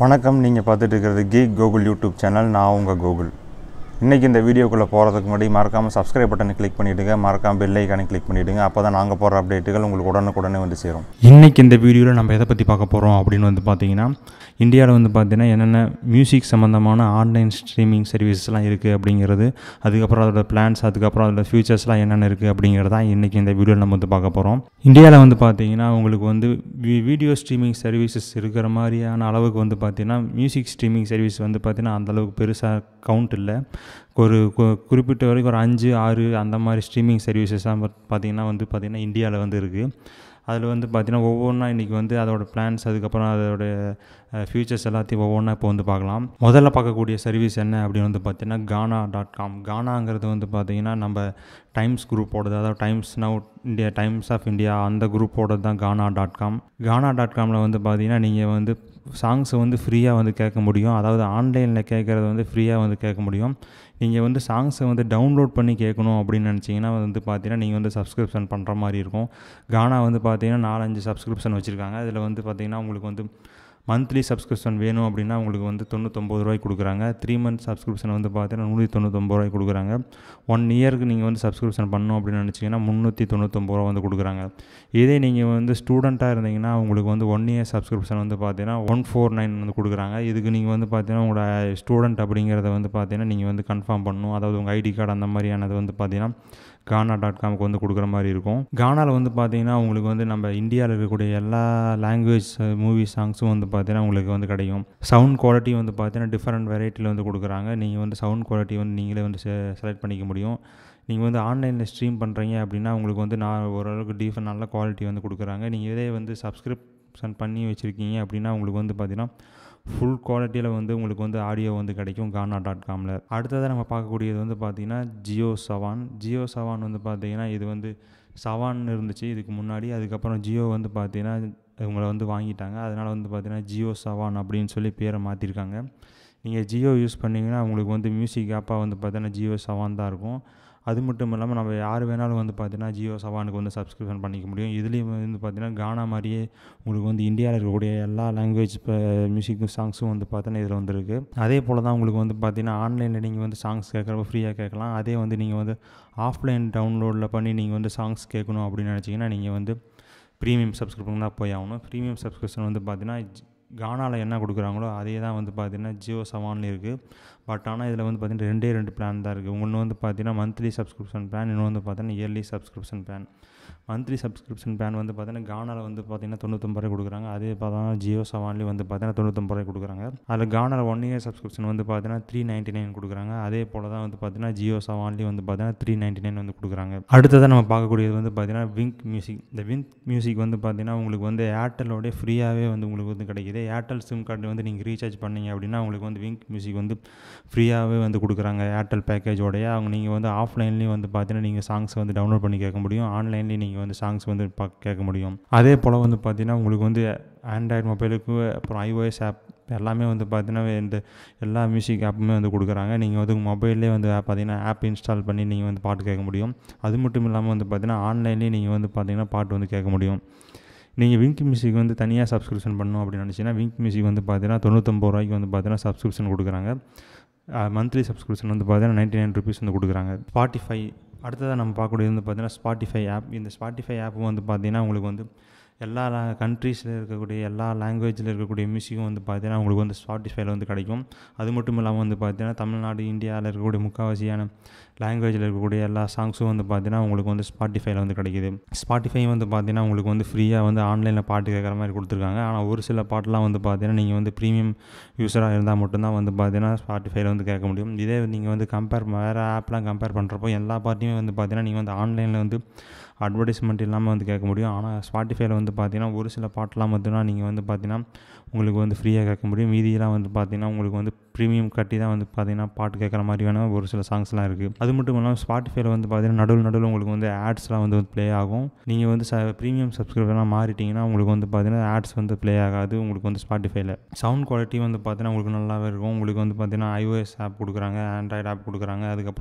வணக்கம் நீங்கள் பார்த்துட்டு இருக்கிறது கீக் கோகுல் யூடியூப் சேனல் நான் உங்கள் கோகுல் இன்றைக்கி இந்த வீடியோக்குள்ளே போகிறதுக்கு முன்னாடி மறக்காமல் சப்ஸ்கிரைப் பட்டனை கிளிக் பண்ணிவிடுங்க மறக்காமல் பெல் ஐக்கானை கிளிக் பண்ணிவிடுங்க அப்போ தான் நாங்கள் போடுற அப்டேட்டுகள் உங்களுக்கு உடனுக்குடனே வந்து சேரும் இன்றைக்கி இந்த வீடியோவில் நம்ம எதை பற்றி பார்க்க போகிறோம் அப்படின்னு வந்து பார்த்தீங்கன்னா இந்தியாவில் வந்து பார்த்தீங்கன்னா என்னென்ன மியூசிக் சம்மந்தமான ஆன்லைன் ஸ்ட்ரீமிங் சர்வீசஸ்லாம் இருக்குது அப்படிங்கிறது அதுக்கப்புறம் அதோட பிளான்ஸ் அதுக்கப்புறம் அதோட ஃபியூச்சர்ஸ்லாம் என்னென்ன இருக்குது அப்படிங்கிறது தான் இன்றைக்கி இந்த வீடியோவில் நம்ம வந்து பார்க்க போகிறோம் இந்தியாவில் வந்து பார்த்தீங்கன்னா உங்களுக்கு வந்து வி- வீடியோ ஸ்ட்ரீமிங் சர்வீசஸ் இருக்கிற மாதிரியான அளவுக்கு வந்து பார்த்தீங்கன்னா மியூசிக் ஸ்ட்ரீமிங் சர்வீஸ் வந்து பார்த்தீங்கன்னா அந்த அளவுக்கு பெருசாக கவுண்ட் இல்லை ஒரு கு- குறிப்பிட்ட வரைக்கும் ஒரு அஞ்சு ஆறு அந்த மாதிரி ஸ்ட்ரீமிங் சர்வீசஸ்லாம் பார்த்தீங்கன்னா வந்து பார்த்தீங்கன்னா இந்தியாவில் வந்து இருக்குது அதில் வந்து பார்த்தீங்கன்னா ஒவ்வொன்றா இன்றைக்கி வந்து அதோட பிளான்ஸ் அதுக்கப்புறம் அதோட ஃபியூச்சர்ஸ் எல்லாத்தையும் ஒவ்வொன்றா இப்போ வந்து பார்க்கலாம் முதல்ல பார்க்கக்கூடிய சர்வீஸ் என்ன அப்படின்னு வந்து பார்த்தீங்கன்னா கானா டாட் காம் கானாங்கிறது வந்து பார்த்தீங்கன்னா நம்ம டைம்ஸ் குரூப்போடது அதாவது Times Now India Times of India அந்த குரூப்போடது தான் Gaana dot com Gaana dot காமில் வந்து பார்த்தீங்கன்னா நீங்கள் வந்து சாங்ஸை வந்து ஃப்ரீயாக வந்து கேட்க முடியும் அதாவது ஆன்லைனில் கேட்குறது வந்து ஃப்ரீயாக வந்து கேட்க முடியும் நீங்கள் வந்து சாங்ஸை வந்து டவுன்லோட் பண்ணி கேட்கணும் அப்படின்னு நினச்சிங்கன்னா வந்து பார்த்தீங்கன்னா நீங்கள் வந்து சப்ஸ்கிரிப்ஷன் பண்ணுற மாதிரி இருக்கும் கானா வந்து பார்த்தீங்கன்னா நாலஞ்சு சப்ஸ்கிரிப்ஷன் வச்சுருக்காங்க அதில் வந்து பார்த்தீங்கன்னா உங்களுக்கு வந்து மந்த்லி சப்ஸ்கிரிப்ஷன் வேணும் அப்படின்னா உங்களுக்கு வந்து தொண்ணூத்தொம்பது ரூபாய்க்கு கொடுக்குறாங்க த்ரீ மந்த் சப்ஸ்கிரிப்ஷன் வந்து பார்த்தீங்கன்னா நூற்றி தொண்ணூத்தொம்பது ரூபாய்க்கு கொடுக்குறாங்க ஒன் இயருக்கு நீங்கள் வந்து சப்ஸ்கிரிப்ஷன் பண்ணணும் அப்படின்னு நினச்சிங்கன்னா முந்நூற்றி தொண்ணூத்தொம்பது ரூபா வந்து கொடுக்குறாங்க இதே நீங்கள் வந்து ஸ்டூடெண்ட்டாக இருந்தீங்கன்னா உங்களுக்கு வந்து ஒன் இயர் சப்ஸ்கிரிப்ஷன் வந்து பார்த்தீங்கன்னா ஒன் ஃபோர் நைன் வந்து கொடுக்குறாங்க இதுக்கு நீங்கள் வந்து பார்த்தீங்கன்னா உங்களோட ஸ்டூடெண்ட் அப்படிங்கிறத வந்து பார்த்தீங்கன்னா நீங்கள் வந்து கன்ஃபார்ம் பண்ணணும் அதாவது உங்கள் ஐடி கார்டு அந்த மாதிரியானது வந்து பார்த்தீங்கன்னா கானா டாட் காமுக்கு வந்து கொடுக்குற மாதிரி இருக்கும் கானாவில் வந்து பார்த்தீங்கன்னா உங்களுக்கு வந்து நம்ம இந்தியாவில் இருக்கக்கூடிய எல்லா லாங்குவேஜ் மூவி சாங்ஸும் வந்து பார்த்தீங்கன்னா உங்களுக்கு வந்து கிடைக்கும் சவுண்ட் குவாலிட்டி வந்து பார்த்தீங்கன்னா டிஃப்ரெண்ட் வெரைட்டியில் வந்து கொடுக்குறாங்க நீங்கள் வந்து சவுண்ட் குவாலிட்டி வந்து நீங்களே வந்து செலக்ட் பண்ணிக்க முடியும் நீங்கள் வந்து ஆன்லைனில் ஸ்ட்ரீம் பண்ணுறீங்க அப்படின்னா உங்களுக்கு வந்து நான் ஓரளவுக்கு டீஃபன் நல்ல குவாலிட்டி வந்து கொடுக்குறாங்க நீங்கள் இதே வந்து சப்ஸ்கிரிப்ஷன் பண்ணி வச்சுருக்கீங்க அப்படின்னா உங்களுக்கு வந்து பார்த்தீங்கன்னா ஃபுல் குவாலிட்டியில் வந்து உங்களுக்கு வந்து ஆடியோ வந்து கிடைக்கும் கானா டாட் காமில் அடுத்ததாக நம்ம பார்க்கக்கூடியது வந்து பார்த்திங்கன்னா ஜியோ சவான் ஜியோ சவான் வந்து பார்த்திங்கன்னா இது வந்து சவான் இருந்துச்சு இதுக்கு முன்னாடி அதுக்கப்புறம் ஜியோ வந்து பார்த்திங்கன்னா இவங்களை வந்து வாங்கிட்டாங்க அதனால் வந்து பார்த்திங்கன்னா ஜியோ சவான் அப்படின்னு சொல்லி பேரை மாற்றிருக்காங்க நீங்கள் ஜியோ யூஸ் பண்ணிங்கன்னா உங்களுக்கு வந்து மியூசிக் ஆப்பாக வந்து பார்த்தீங்கன்னா ஜியோ சவான் தான் இருக்கும் அது மட்டும் இல்லாமல் நம்ம யார் வேணாலும் வந்து பார்த்தீங்கன்னா ஜியோ சவானுக்கு வந்து சப்ஸ்கிரிப்ஷன் பண்ணிக்க முடியும் இதுலேயும் வந்து பார்த்தீங்கன்னா கானா மாதிரியே உங்களுக்கு வந்து இந்தியாவில் இருக்கக்கூடிய எல்லா லாங்குவேஜ் இப்போ மியூசிக் சாங்ஸும் வந்து பார்த்தீங்கன்னா இதில் வந்துருக்கு அதே போல் தான் உங்களுக்கு வந்து பார்த்தீங்கன்னா ஆன்லைனில் நீங்கள் வந்து சாங்ஸ் கேட்குறப்ப ஃப்ரீயாக கேட்கலாம் அதே வந்து நீங்கள் வந்து ஆஃப்லைன் டவுன்லோடில் பண்ணி நீங்கள் வந்து சாங்ஸ் கேட்கணும் அப்படின்னு நினச்சிங்கன்னா நீங்கள் வந்து ப்ரீமியம் சப்ஸ்கிரிப்ஷன் தான் போய் ஆகணும் ப்ரீமியம் சப்ஸ்கிரிப்ஷன் வந்து பார்த்தீங்கன்னா கானாவில் என்ன கொடுக்குறாங்களோ அதே தான் வந்து பார்த்தீங்கன்னா ஜியோ சவான்ல இருக்குது பட் ஆனால் இதில் வந்து பார்த்தீங்கன்னா ரெண்டே ரெண்டு பிளான் தான் இருக்குது ஒன்று வந்து பார்த்தீங்கன்னா மந்த்லி சப்ஸ்கிரிப்ஷன் பிளான் இன்னொன்று வந்து பார்த்தீங்கன்னா yearly subscription plan monthly subscription plan வந்து பார்த்தீங்கன்னா கானாவில் வந்து பார்த்தீங்கன்னா தொண்ணூத்தொம்பது ரூபாய் கொடுக்குறாங்க அதே பார்த்தா ஜியோ சவான்லேயும் வந்து பார்த்தீங்கன்னா தொண்ணூத்தொம்பது ரூபாய் கொடுக்குறாங்க அதில் கானாவில் ஒன் இயர் சப்ஸ்கிரிப்ஷன் வந்து பார்த்தீங்கன்னா த்ரீ நைன்ட்டி நைன் கொடுக்குறாங்க அதே போல் தான் வந்து பார்த்தீங்கன்னா ஜியோ சவான்லேயும் வந்து பார்த்தீங்கன்னா த்ரீ நைன்ட்டி நைன் வந்து கொடுக்குறாங்க அடுத்ததாக நம்ம பார்க்கக்கூடியது வந்து பார்த்தீங்கன்னா விங்க் மியூசிக் இந்த விங்க் மியூசிக் வந்து பார்த்தீங்கன்னா உங்களுக்கு வந்து ஏர்டெல்லோடய ஃப்ரீயாகவே வந்து உங்களுக்கு வந்து கிடைக்குது ஏர்டெல் சிம் கார்டு வந்து நீங்கள் ரீசார்ஜ் பண்ணீங்க அப்படின்னா உங்களுக்கு வந்து விங்க் மியூசிக் வந்து ஃப்ரீயாகவே வந்து கொடுக்குறாங்க ஏர்டெல் பேக்கேஜோடைய அவங்க நீங்கள் வந்து ஆஃப்லைன்லேயும் வந்து பார்த்தீங்கன்னா நீங்கள் சாங்ஸ் வந்து டவுன்லோட் பண்ணி கேட்க முடியும் ஆன்லைன்லேயும் நீங்கள் வந்து சாங்ஸ் வந்து பா கேட்க முடியும் அதே போல் வந்து பார்த்தீங்கன்னா உங்களுக்கு வந்து ஆண்ட்ராய்டு மொபைலுக்கு அப்புறம் ஐஓஎஸ் ஆப் எல்லாமே வந்து பார்த்தீங்கன்னா இந்த எல்லா மியூசிக் ஆப்புமே வந்து கொடுக்குறாங்க நீங்கள் வந்து மொபைல்லே வந்து பார்த்தீங்கன்னா ஆப் இன்ஸ்டால் பண்ணி நீங்கள் வந்து பாட்டு கேட்க முடியும் அது மட்டும் இல்லாமல் வந்து பார்த்தீங்கன்னா ஆன்லைன்லேயும் நீங்கள் வந்து பார்த்தீங்கன்னா பாட்டு வந்து கேட்க முடியும் நீங்கள் விங்க் மியூசிக் வந்து தனியாக சப்ஸ்கிரிப்ஷன் பண்ணணும் அப்படின்னு நினச்சிங்கன்னா விங்க் மியூசிக் வந்து பார்த்தீங்கன்னா தொண்ணூத்தொம்பது ரூபாய்க்கு வந்து பார்த்தீங்கன்னா சப்ஸ்கிரிப்ஷன் கொடுக்குறாங்க மந்த்லி சப்ஸ்கிரிப்ஷன் வந்து பார்த்தீங்கன்னா நைன்ட்டி நைன் ருபீஸ் வந்து கொடுக்குறாங்க ஸ்பாட்டிஃபை அடுத்ததாக நம்ம பார்க்கக்கூடியது வந்து பார்த்தீங்கன்னா ஸ்பாட்டிஃபை ஆப் இந்த ஸ்பாட்டிஃபை ஆப்பும் வந்து பார்த்தீங்கன்னா உங்களுக்கு வந்து எல்லா கண்ட்ரீஸில் இருக்கக்கூடிய எல்லா லாங்குவேஜில் இருக்கக்கூடிய மியூசிக்கும் வந்து பார்த்தீங்கன்னா உங்களுக்கு வந்து ஸ்பாட்டிஃபைல வந்து கிடைக்கும் அது மட்டும் இல்லாமல் வந்து பார்த்தீங்கன்னா தமிழ்நாடு இந்தியாவில் இருக்கக்கூடிய முக்கால்வாசியான லாங்குவேஜில் இருக்கக்கூடிய எல்லா சாங்ஸும் வந்து பார்த்தீங்கன்னா உங்களுக்கு வந்து ஸ்பாட்டிஃபைல வந்து கிடைக்குது ஸ்பாட்டிஃபை வந்து பார்த்தீங்கன்னா உங்களுக்கு வந்து ஃப்ரீயாக வந்து ஆன்லைனில் பாட்டு கேட்குற மாதிரி கொடுத்துருக்காங்க ஆனால் ஒரு சில பாட்டெலாம் வந்து பார்த்தீங்கன்னா நீங்கள் வந்து ப்ரீமியம் யூஸராக இருந்தால் மட்டும்தான் வந்து பார்த்தீங்கன்னா ஸ்பாட்டிஃபைல வந்து கேட்க முடியும் இதே நீங்கள் வந்து கம்பேர் வேறு ஆப்லாம் கம்பேர் பண்ணுறப்போ எல்லா பாட்டையுமே வந்து பார்த்தீங்கன்னா நீங்கள் வந்து ஆன்லைனில் வந்து அட்வர்டைஸ்மெண்ட் இல்லாமல் வந்து கேட்க முடியும் ஆனால் ஸ்பாட்டிஃபைல வந்து பார்த்தீங்கன்னா ஒரு சில பாட்டெலாம் மட்டும்தான் நீங்கள் வந்து பார்த்தீங்கன்னா உங்களுக்கு வந்து ஃப்ரீயாக கேட்க முடியும் மீதியெல்லாம் வந்து பார்த்தீங்கன்னா உங்களுக்கு வந்து ப்ரீமியம் கட்டி தான் வந்து பார்த்தீங்கன்னா பாட்டு கேட்குற மாதிரியான ஒரு சில சாங்ஸ்லாம் இருக்குது அது மட்டும் இல்லாமல் ஸ்பாட்டிஃபைல வந்து பார்த்தீங்கன்னா நடுவில் நடுவில் உங்களுக்கு வந்து ஆட்ஸ்லாம் வந்து ப்ளே ஆகும் நீங்கள் வந்து ச ப்ரீமியம் சப்ஸ்கிரிப்ஷனாக மாறிட்டீங்கன்னா உங்களுக்கு வந்து பார்த்தீங்கன்னா ஆட்ஸ் வந்து ப்ளே ஆகாது உங்களுக்கு வந்து ஸ்பாட்டிஃபைல சவுண்ட் குவாலிட்டி வந்து பார்த்தீங்கன்னா உங்களுக்கு நல்லாவே இருக்கும் உங்களுக்கு வந்து பார்த்தீங்கன்னா ஐஓஎஸ் ஆப் கொடுக்குறாங்க ஆண்ட்ராய்டு ஆப் கொடுக்குறாங்க அதுக்கப்புறம்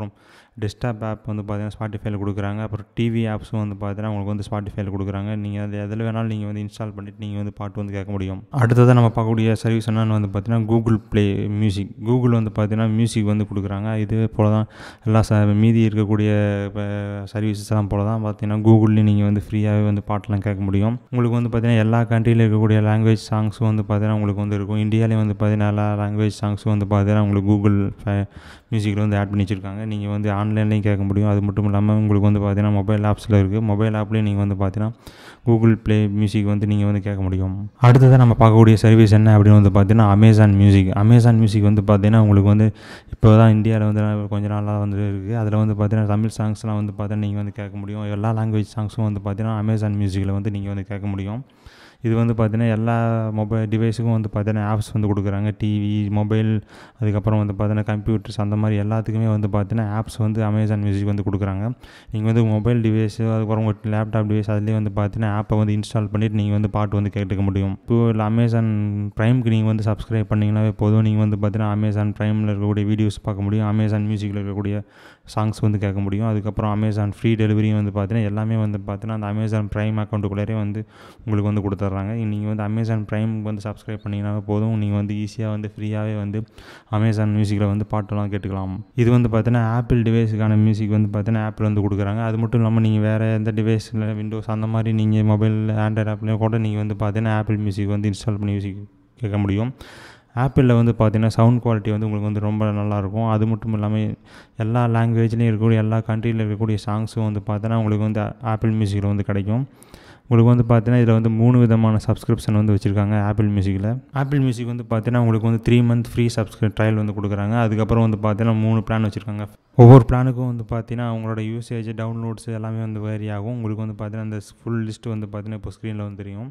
டெஸ்க்டாப் ஆப் வந்து பார்த்தீங்கன்னா ஸ்பாட்டிஃபைல கொடுக்குறாங்க அப்புறம் டிவி ஆப்ஸும் வந்து பார்த்தீங்கன்னா உங்களுக்கு வந்து ஸ்பாட்டிஃபைல கொடுக்குறாங்க நீங்கள் அது எதில் வேணாலும் நீங்கள் வந்து இன்ஸ்டால் பண்ணிவிட்டு நீங்கள் வந்து பாட்டு வந்து கேட்க முடியும் அடுத்ததாக நம்ம பார்க்கக்கூடிய சர்வீஸ் என்னென்னு வந்து பார்த்தீங்கன்னா கூகுள் ப்ளே மியூசிக் கூகுள் வந்து பார்த்தீங்கன்னா மியூசிக் வந்து கொடுக்குறாங்க இது போல தான் எல்லா ச மீதி இருக்கக்கூடிய சர்வீசஸ் எல்லாம் போல தான் பார்த்தீங்கன்னா கூகுள்லேயும் நீங்கள் வந்து ஃப்ரீயாகவே வந்து பாட்டெலாம் கேட்க முடியும் உங்களுக்கு வந்து பார்த்தீங்கன்னா எல்லா கண்ட்ரியில் இருக்கக்கூடிய லாங்குவேஜ் சாங்ஸும் வந்து பார்த்தீங்கன்னா உங்களுக்கு வந்து இருக்கும் இந்தியாவிலேயும் வந்து பார்த்தீங்கன்னா எல்லா லாங்குவேஜ் சாங்ஸும் வந்து பார்த்தீங்கன்னா உங்களுக்கு கூகுள் மியூசிக்கில் வந்து ஆட் பண்ணி வச்சுருக்காங்க நீங்கள் வந்து ஆன்லைன்லேயும் கேட்க முடியும் அது மட்டும் இல்லாமல் உங்களுக்கு வந்து பார்த்தீங்கன்னா மொபைல் ஆப்ஸில் இருக்குது மொபைல் ஆப்லேயும் நீங்கள் வந்து பார்த்தீங்கன்னா கூகுள் ப்ளே மியூசிக் வந்து நீங்கள் வந்து கேட்க முடியும் அடுத்ததாக நம்ம பார்க்கக்கூடிய சர்வீஸ் என்ன அப்படின்னு வந்து பார்த்தீங்கன்னா அமேசான் மியூசிக் அமேசான் மியூசிக் வந்து பார்த்தீங்கன்னா உங்களுக்கு வந்து இப்போ தான் இந்தியாவில் வந்து கொஞ்ச நாளாக வந்து இருக்குது அதில் வந்து பார்த்தீங்கன்னா தமிழ் சாங்ஸ்லாம் வந்து பார்த்தீங்கன்னா நீங்கள் வந்து கேட்க முடியும் எல்லா லாங்குவேஜ் சாங்ஸும் வந்து பார்த்தீங்கன்னா அமேசான் மியூசிக்கில் வந்து நீங்கள் வந்து கேட்க முடியும் இது வந்து பார்த்தீங்கன்னா எல்லா மொபைல் டிவைஸுக்கும் வந்து பார்த்தீங்கன்னா ஆப்ஸ் வந்து கொடுக்குறாங்க டிவி மொபைல் அதுக்கப்புறம் வந்து பார்த்தீங்கன்னா கம்ப்யூட்டர்ஸ் அந்த மாதிரி எல்லாத்துக்குமே வந்து பார்த்தீங்கன்னா ஆப்ஸ் வந்து அமேசான் மியூசிக் வந்து கொடுக்குறாங்க நீங்கள் வந்து மொபைல் டிவைஸு அதுக்கப்புறம் உங்கள் லேப்டாப் டிவைஸ் அதுலேயே வந்து பார்த்தீங்கன்னா ஆப்பை வந்து இன்ஸ்டால் பண்ணிவிட்டு நீங்கள் வந்து பாட்டு வந்து கேட்டுக்க முடியும் இப்போ இல்லை அமேசான் ப்ரைம்க்கு நீங்கள் வந்து சப்ஸ்கிரைப் பண்ணிங்கனாவே போதும் நீங்கள் வந்து பார்த்தீங்கன்னா அமேசான் ப்ரைமில் இருக்கக்கூடிய வீடியோஸ் பார்க்க முடியும் அமேசான் மியூசிக்கில் இருக்கக்கூடிய சாங்ஸ் வந்து கேட்க முடியும் அதுக்கப்புறம் அமேசான் ஃப்ரீ டெலிவரியும் வந்து பார்த்தீங்கன்னா எல்லாமே வந்து பார்த்தீங்கன்னா அந்த அமேசான் ப்ரைம் அக்கௌண்ட்டுக்குள்ளேயே வந்து உங்களுக்கு வந்து கொடுத்துட்றாங்க நீங்கள் வந்து அமேசான் ப்ரைம் வந்து சப்ஸ்கிரைப் பண்ணிங்கனாவே போதும் நீங்கள் வந்து ஈஸியாக வந்து ஃப்ரீயாகவே வந்து அமேசான் மியூசிக்கில் வந்து பாட்டெல்லாம் கேட்டுக்கலாம் இது வந்து பார்த்தீங்கன்னா ஆப்பிள் டிவைஸுக்கான மியூசிக் வந்து பார்த்தீங்கன்னா ஆப்பிள் வந்து கொடுக்குறாங்க அது மட்டும் இல்லாமல் நீங்கள் வேறு எந்த டிவைஸில் விண்டோஸ் அந்த மாதிரி நீங்கள் மொபைல் ஆண்ட்ராய்டு ஆப்லேயும் கூட நீங்கள் வந்து பார்த்தீங்கன்னா ஆப்பிள் மியூசிக் வந்து இன்ஸ்டால் பண்ணி மியூசிக் கேட்க முடியும் ஆப்பிளில் வந்து பார்த்தீங்கன்னா சவுண்ட் குவாலிட்டி வந்து உங்களுக்கு வந்து ரொம்ப நல்லாயிருக்கும் அது மட்டும் இல்லாமல் எல்லா லாங்குவேஜ்லேயும் இருக்கக்கூடிய எல்லா கண்ட்ரியில் இருக்கக்கூடிய சாங்ஸும் வந்து பார்த்தீங்கன்னா உங்களுக்கு வந்து ஆப்பிள் மியூசிக்கில் வந்து கிடைக்கும் உங்களுக்கு வந்து பார்த்தீங்கன்னா இதில் வந்து மூணு விதமான சப்ஸ்கிரிப்ஷன் வந்து வச்சுருக்காங்க ஆப்பிள் மியூசிக்கில் ஆப்பிள் மியூசிக் வந்து பார்த்தீங்கன்னா உங்களுக்கு வந்து த்ரீ மந்த் ஃப்ரீ சப்ஸ்கிரி ட்ரையல் வந்து கொடுக்குறாங்க அதுக்கப்புறம் வந்து பார்த்தீங்கன்னா மூணு பிளான் வச்சுருக்காங்க ஒவ்வொரு பிளானுக்கும் வந்து பார்த்தீங்கன்னா அவங்களோட யூசேஜ் டவுன்லோட்ஸ் எல்லாமே வந்து வேரி ஆகும் உங்களுக்கு வந்து பார்த்தீங்கன்னா அந்த ஃபுல் லிஸ்ட்டு வந்து பார்த்தீங்கன்னா இப்போ ஸ்க்ரீனில் வந்து தெரியும்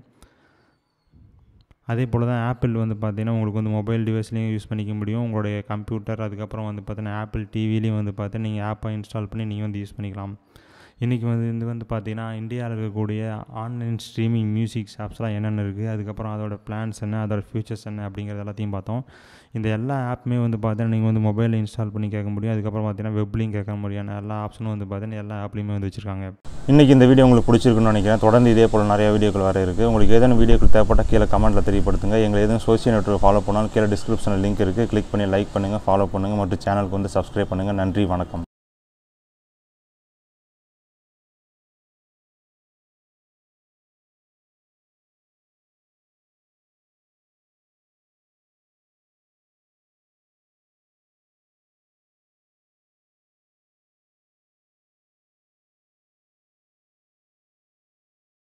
அதே போல் தான் ஆப்பிள் வந்து பார்த்தீங்கன்னா உங்களுக்கு வந்து மொபைல் டிவைஸ்லேயும் யூஸ் பண்ணிக்க முடியும் உங்களுடைய கம்ப்யூட்டர் அதுக்கப்புறம் வந்து பார்த்தீங்கன்னா ஆப்பிள் டிவிலையும் வந்து பார்த்தீங்கன்னா நீங்கள் ஆப்பை இன்ஸ்டால் பண்ணி நீங்கள் வந்து யூஸ் பண்ணிக்கலாம் இன்றைக்கி வந்து இது வந்து பார்த்தீங்கன்னா இந்தியாவில் இருக்கக்கூடிய ஆன்லைன் ஸ்ட்ரீமிங் மியூசிக் ஆப்ஸ்லாம் என்னென்ன இருக்குது அதுக்கப்புறம் அதோட பிளான்ஸ் என்ன அதோட ஃபியூச்சர்ஸ் என்ன அப்படிங்கிறது எல்லாத்தையும் பார்த்தோம் இந்த எல்லா ஆப்புமே வந்து பார்த்தீங்கன்னா நீங்கள் வந்து மொபைலில் இன்ஸ்டால் பண்ணி கேட்க முடியும் அதுக்கப்புறம் பார்த்தீங்கன்னா வெப்லையும் கேட்க முடியும் எல்லா ஆப்ஷனும் வந்து பார்த்தீங்கன்னா எல்லா ஆப்லேயுமே வந்து வச்சுருக்காங்க இன்றைக்கி இந்த வீடியோ உங்களுக்கு பிடிச்சிருக்குன்னு நினைக்கிறேன் தொடர்ந்து இதே போல் நிறைய வீடியோக்கள் வர இருக்குது உங்களுக்கு ஏதேனும் வீடியோக்கள் தேவைப்பட்டால் கீழே கமெண்ட்டில் தெரியப்படுத்துங்க எங்களை எதுவும் சோஷியல் நெட்ஒர்க் ஃபாலோ பண்ணாலும் கீழே டிஸ்கிரிப்ஷனில் லிங்க் இருக்குது கிளிக் பண்ணி லைக் பண்ணுங்கள் ஃபாலோ பண்ணுங்கள் மற்றும் சேனலுக்கு வந்து சப்ஸ்கிரைப் பண்ணுங்கள் நன்றி வணக்கம்